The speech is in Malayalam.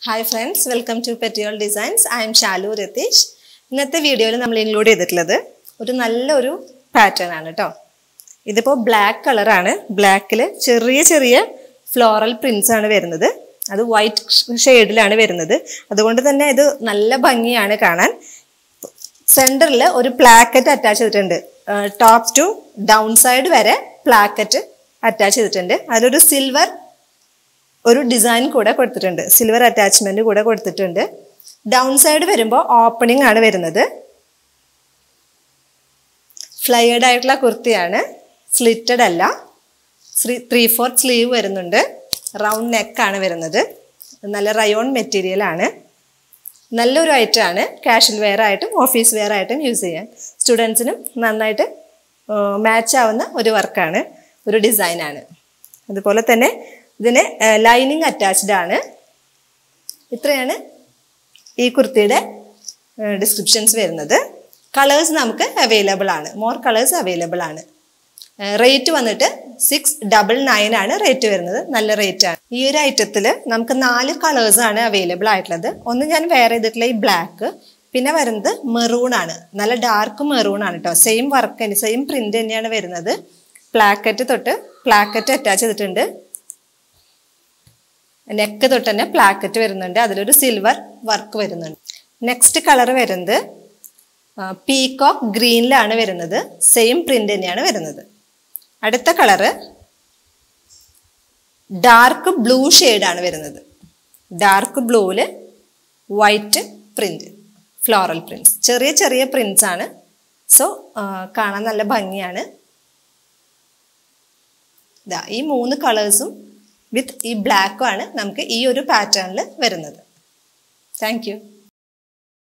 ഹായ് ഫ്രണ്ട്സ് വെൽക്കം ടു പെറ്റിയോൾ designs I am Shalu Ratheesh ഇന്നത്തെ വീഡിയോയിൽ നമ്മൾ ഇൻക്ലൂഡ് ചെയ്തിട്ടുള്ളത് ഒരു നല്ലൊരു പാറ്റേൺ ആണ് കേട്ടോ ഇതിപ്പോൾ ബ്ലാക്ക് കളറാണ് ബ്ലാക്കിൽ ചെറിയ ചെറിയ ഫ്ലോറൽ പ്രിൻസ് ആണ് വരുന്നത് അത് വൈറ്റ് ഷെയ്ഡിലാണ് വരുന്നത് അതുകൊണ്ട് തന്നെ ഇത് നല്ല ഭംഗിയാണ് കാണാൻ സെൻറ്ററിൽ ഒരു പ്ലാക്കറ്റ് അറ്റാച്ച് ചെയ്തിട്ടുണ്ട് ടോപ്പ് ടു ഡൗൺ സൈഡ് വരെ പ്ലാക്കറ്റ് അറ്റാച്ച് ചെയ്തിട്ടുണ്ട് അതിലൊരു സിൽവർ ഒരു ഡിസൈൻ കൂടെ കൊടുത്തിട്ടുണ്ട് സിൽവർ അറ്റാച്ച്മെന്റ് കൂടെ കൊടുത്തിട്ടുണ്ട് ഡൗൺ സൈഡ് വരുമ്പോൾ ഓപ്പണിംഗ് ആണ് വരുന്നത് ഫ്ലയേഡ് ആയിട്ടുള്ള കുർത്തിയാണ് സ്ലിറ്റഡ് അല്ല ത്രീ ഫോർത്ത് സ്ലീവ് വരുന്നുണ്ട് റൗണ്ട് നെക്കാണ് വരുന്നത് നല്ല റയോൺ മെറ്റീരിയൽ ആണ് നല്ലൊരു ഐറ്റം ആണ് കാഷ്വൽ വെയർ ആയിട്ടും ഓഫീസ് വെയർ ആയിട്ടും യൂസ് ചെയ്യാൻ സ്റ്റുഡൻസിനും നന്നായിട്ട് മാച്ച് ആവുന്ന ഒരു വർക്കാണ് ഒരു ഡിസൈനാണ് അതുപോലെ തന്നെ ഇതിന് ലൈനിങ് അറ്റാച്ച്ഡ് ആണ് ഇത്രയാണ് ഈ കുർത്തിയുടെ ഡിസ്ക്രിപ്ഷൻസ് വരുന്നത് കളേഴ്സ് നമുക്ക് അവൈലബിൾ ആണ് മോർ കളേഴ്സ് അവൈലബിൾ ആണ് റേറ്റ് വന്നിട്ട് സിക്സ് ഡബിൾ നയൻ ആണ് റേറ്റ് വരുന്നത് നല്ല റേറ്റ് ആണ് ഈ ഒരു ഐറ്റത്തിൽ നമുക്ക് നാല് കളേഴ്സ് ആണ് അവൈലബിൾ ആയിട്ടുള്ളത് ഒന്ന് ഞാൻ വേറെ ചെയ്തിട്ടുള്ള ഈ ബ്ലാക്ക് പിന്നെ വരുന്നത് മെറൂൺ ആണ് നല്ല ഡാർക്ക് മെറൂൺ ആണ് കേട്ടോ സെയിം വർക്ക് തന്നെ സെയിം പ്രിന്റ് തന്നെയാണ് വരുന്നത് പ്ലാക്കറ്റ് തൊട്ട് പ്ലാക്കറ്റ് അറ്റാച്ച് ചെയ്തിട്ടുണ്ട് നെക്ക് തൊട്ട് തന്നെ പ്ലാക്കറ്റ് വരുന്നുണ്ട് അതിലൊരു സിൽവർ വർക്ക് വരുന്നുണ്ട് നെക്സ്റ്റ് കളർ വരുന്നത് പീകോക്ക് ഗ്രീനിലാണ് വരുന്നത് സെയിം പ്രിന്റ് തന്നെയാണ് വരുന്നത് അടുത്ത കളറ് ഡാർക്ക് ബ്ലൂ ഷെയ്ഡാണ് വരുന്നത് ഡാർക്ക് ബ്ലൂവിൽ വൈറ്റ് പ്രിന്റ് ഫ്ലോറൽ പ്രിന്റ്സ് ചെറിയ ചെറിയ പ്രിന്റ്സ് ആണ് സോ കാണാൻ നല്ല ഭംഗിയാണ് ഇതാ ഈ മൂന്ന് കളേഴ്സും വിത്ത് ഈ ബ്ലാക്കും ആണ് നമുക്ക് ഈ ഒരു പാറ്റേണിൽ വരുന്നത് താങ്ക് യു